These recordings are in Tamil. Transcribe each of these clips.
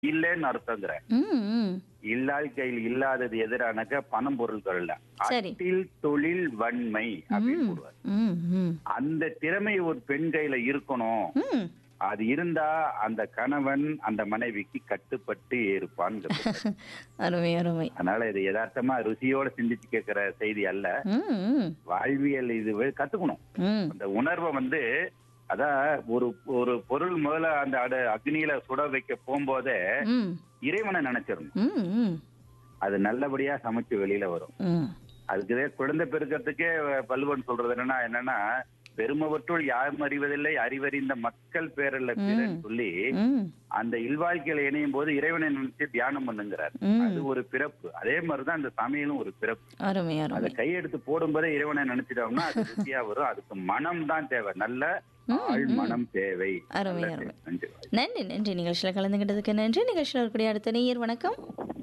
இல்லைன்னு அர்த்தங்கிறேன் ம் ம் இல்லாத கையில் இல்லாதது எதிரானக்க பணம் பொருள்கள்ல சரி. அட்டில் தொழில் வன்மை அப்படின்னு போடுவார் ம் ம் அந்த திறமை ஒரு பெண் கையில இருக்கணும் ம் அது இருந்தா அந்த கணவன் அந்த மனைவிக்கு கட்டுப்பட்டு இருப்பான் அருமை அருமை அதனால இது யதார்த்தமா ருசியோட சிந்திச்சு கேட்கிற செய்தி அல்ல ம் ம் வாழ்வியல் இது வே- கத்துக்கணும் ம் அந்த உணர்வை வந்து அதான் ஒரு ஒரு பொருள் முதல்ல அந்த அடு அக்னியில சுட வைக்க போகும்போதே ம் இறைவனை நினைச்சிடணும் ம் ம் அது நல்லபடியா சமைச்சு வெளியில வரும் ம் அதுக்குதே குழந்தை பெருக்கிறதுக்கே பல்வன் சொல்றது என்னன்னா என்னன்னா பெருமவற்றுள் யாரும் அறிவதில்லை அறிவறிந்த மக்கள் பேரல்ல பிறன்னு சொல்லி ம் அந்த இல்வாழ்க்கையில இணையும் போது இறைவனை நினைச்சு தியானம் பண்ணுங்கிறார் ம். அது ஒரு பிறப்பு அதே மாதிரிதான் அந்த சமையலும் ஒரு பிறப்பு அருமை அதை அருமை கையெடுத்து போடும்போதே இறைவனை நினைச்சிட்டோம்னா அது ருசியா வரும் அதுக்கு மனம் தான் தேவை நல்ல ஆள் மனம் தேவை அருமை, நல்ல அருமை. நன்றி நன்றி நன்றி நிகழ்ச்சியில் கலந்துகிட்டதுக்கு நன்றி நிகழ்ச்சியில் இருக்கக்கூடிய அடுத்த நேயர் வணக்கம்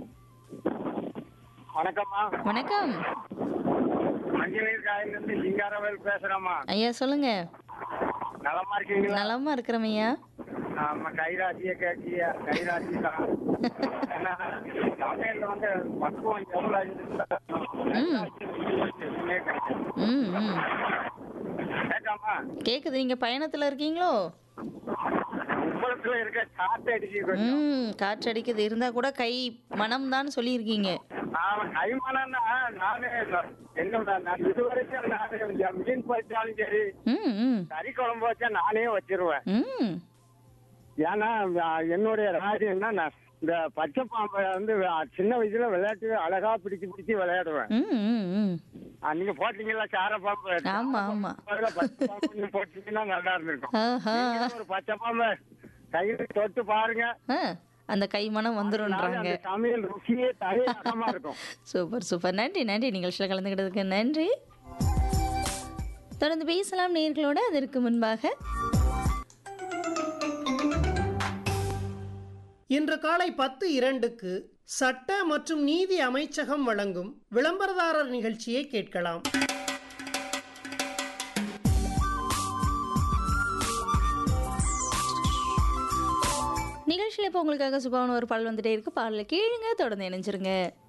வணக்கம்மா வணக்கம் மஞ்சள் காயில இருந்து லிங்காரவேல் பேசுறேம்மா ஐயா சொல்லுங்க நலமா இருக்கீங்களா நலமா இருக்கிறோம் ஐயா நம்ம கைராசிய கேட்கிய கைராசி தான் ஏன்னா, சமையல்ல வந்து பக்குவம் எவ்வளவு ம். எதுவுமே கிடையாது. ம் ம் கேட்காமா கேக்குது நீங்க பயணத்துல இருக்கீங்களோ உப்பளத்துல இருக்க காத்து அடிச்சு கொஞ்சம் ம் காற்றடிக்குது இருந்தா கூட கை மனம் தான் சொல்லியிருக்கீங்க நான் கைமானா நானே என்னோட நான் இது வரைக்கும் நானே மீன் பறிச்சாலும் சரி ம் ம் கறி குழம்பு வச்சா நானே வச்சிருவேன் ம் ஏன்னா அஹ், என்னுடைய ராஜ்யம்னா நான் இந்த பச்சை பாம்பை வந்து அஹ், சின்ன வயசுல விளையாட்டு அழகா பிடிச்சு பிடிச்சு விளையாடுவேன் ம் ம் ம் அஹ், நீங்க போட்டீங்களா சார பாம்பு ஆமா, ஆமா. பதிலா பச்சை பாம்பு நீங்க போட்டீங்கன்னா நல்லா இருந்திருக்கும் ஆஹா நீங்களும் ஒரு பச்சை பாம்பை கையில தொட்டு பாருங்க ஆ, அந்த கை மனம் வந்துருன்றாங்க அந்த சமையல் ருசியே தலையகமா இருக்கும் சூப்பர் சூப்பர் நன்றி நன்றி நிகழ்ச்சியில் கலந்துக்கிட்டதுக்கு நன்றி தொடர்ந்து பேசலாம் நேர்களோட அதற்கு முன்பாக இன்று காலை பத்து இரண்டுக்கு சட்ட மற்றும் நீதி அமைச்சகம் வழங்கும் விளம்பரதாரர் நிகழ்ச்சியை கேட்கலாம் நிகழ்ச்சியில் இப்போ உங்களுக்காக சுபாவன ஒரு பாடல் வந்துட்டே இருக்கு பாடலை கேளுங்க தொடர்ந்து இணைஞ்சிருங்க